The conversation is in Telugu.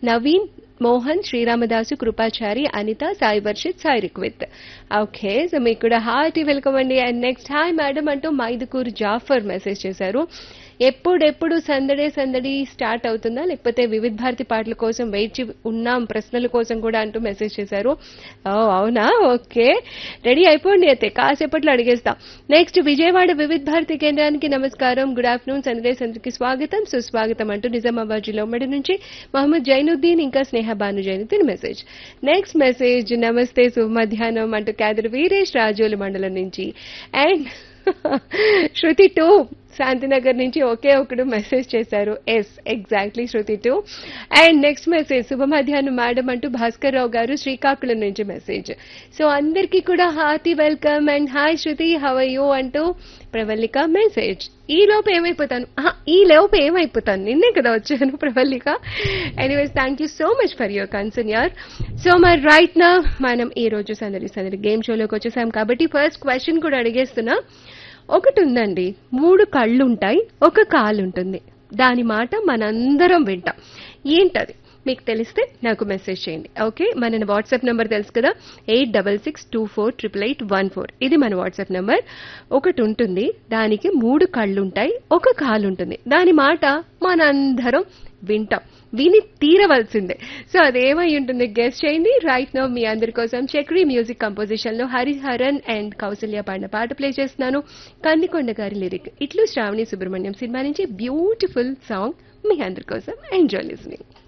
నవీన్ మోహన్ శ్రీరామదాసు కృపాచారి అనిత సాయి వర్షిత్ సాయి రిక్విత్ ఓకే సో మీకు కూడా హార్టీ వెల్కమ్ అండి అండ్ నెక్స్ట్ హాయ్ మేడం అంటూ మైదుకూరు జాఫర్ మెసేజ్ చేశారు ఎప్పుడెప్పుడు సందడే సందడి స్టార్ట్ అవుతుందా లేకపోతే వివిధ భారతి పాటల కోసం వేచి ఉన్నాం ప్రశ్నల కోసం కూడా అంటూ మెసేజ్ చేశారు ఓ అవునా ఓకే రెడీ అయిపోండి అయితే కాసేపట్లో అడిగేస్తాం నెక్స్ట్ విజయవాడ వివిధ భారతి కేంద్రానికి నమస్కారం గుడ్ ఆఫ్టర్నూన్ సందడే సందడికి స్వాగతం సుస్వాగతం అంటూ నిజామాబాద్ జిల్లా ఉమ్మడి నుంచి మహమ్మద్ జైనుద్దీన్ ఇంకా Sneha Bhanu Zainuddin message next message నమస్తే శుభ మధ్యాహ్నం అంటూ క్యాదర్ వీరేష్ రాజోలు మండలం నుంచి అండ్ శృతి టూ శాంతినగర్ నుంచి ఒకే ఒకడు మెసేజ్ చేశారు yes exactly Shruti too and next message శుభ మధ్యాహ్నం మేడం అంటూ భాస్కర్ రావు గారు శ్రీకాకుళం నుంచి మెసేజ్ సో అందరికీ కూడా hearty welcome and hi Shruti how are you అంటూ ప్రవల్లిక మెసేజ్ ఈ లోపు ఏమైపోతాను ఆహా, ఈ లోపు ఏమైపోతాను నిన్నే కదా వచ్చాను Pravallika anyways thank you so much for your concern యార్ సో మరి రైట్ నా మనం ఈ రోజు సందడి సందడి గేమ్ షోలోకి వచ్చేసాం కాబట్టి ఫస్ట్ క్వశ్చన్ కూడా అడిగేస్తున్నా ఒకటి ఉందండి మూడు కళ్ళు ఉంటాయి ఒక కాలు ఉంటుంది దాని మాట మనందరం వింటాం ఏంటది మీకు తెలిస్తే నాకు మెసేజ్ చేయండి ఓకే మన వాట్సాప్ నెంబర్ తెలుసు కదా eight double six two four triple eight one four ఇది మన వాట్సాప్ నెంబర్ ఒకటి ఉంటుంది దానికి మూడు కళ్ళు ఉంటాయి ఒక కాలు ఉంటుంది దాని మాట మనందరం వింటాం విని తీరవలసిందే సో అదేమై ఉంటుంది గెస్ట్ చేయండి రైట్ నౌ మీ అందరి కోసం చక్రీ మ్యూజిక్ కంపోజిషన్ లో హరిహరన్ అండ్ కౌసల్య పాడిన పాట ప్లే చేస్తున్నాను కందికొండ గారి లిరిక్ ఇట్లు శ్రావణి సుబ్రహ్మణ్యం సినిమా నుంచి బ్యూటిఫుల్ సాంగ్ మీ అందరి కోసం ఎంజాయ్ లిస్నింగ్